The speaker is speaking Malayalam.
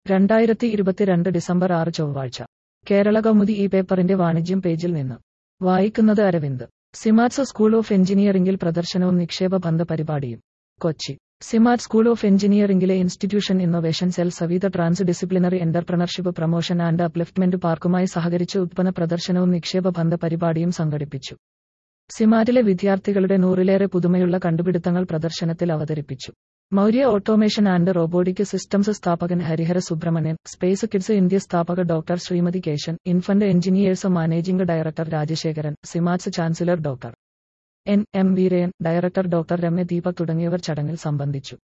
രണ്ടായിരത്തി ഇരുപത്തിരണ്ട് ഡിസംബർ ആറ് ചൊവ്വാഴ്ച കേരള കൗമുദി ഈ പേപ്പറിന്റെ വാണിജ്യം പേജിൽ നിന്ന് വായിക്കുന്നത് അരവിന്ദ് സിമാറ്റ്സ് സ്കൂൾ ഓഫ് എഞ്ചിനീയറിംഗിൽ പ്രദർശനവും നിക്ഷേപ ബന്ധ പരിപാടിയും കൊച്ചി സിമാറ്റ് സ്കൂൾ ഓഫ് എഞ്ചിനീയറിംഗിലെ institution innovation cell Saveetha trans disciplinary entrepreneurship promotion and upliftment പാർക്കുമായി സഹകരിച്ച് ഉത്പന്ന പ്രദർശനവും നിക്ഷേപ ബന്ധ പരിപാടിയും സംഘടിപ്പിച്ചു സിമാറ്റിലെ വിദ്യാർത്ഥികളുടെ നൂറിലേറെ പുതുമയുള്ള കണ്ടുപിടുത്തങ്ങൾ പ്രദർശനത്തിൽ അവതരിപ്പിച്ചു Maurya automation and robotic systems സ്ഥാപകൻ Harihara Subramanian space kids India സ്ഥാപക doctor Srimathi Kesan infant engineers managing director Rajasekaran SIMATS chancellor doctor N M Veerayan director doctor Ramya Deepak തുടങ്ങിയവർ ചടങ്ങിൽ സംബന്ധിച്ചു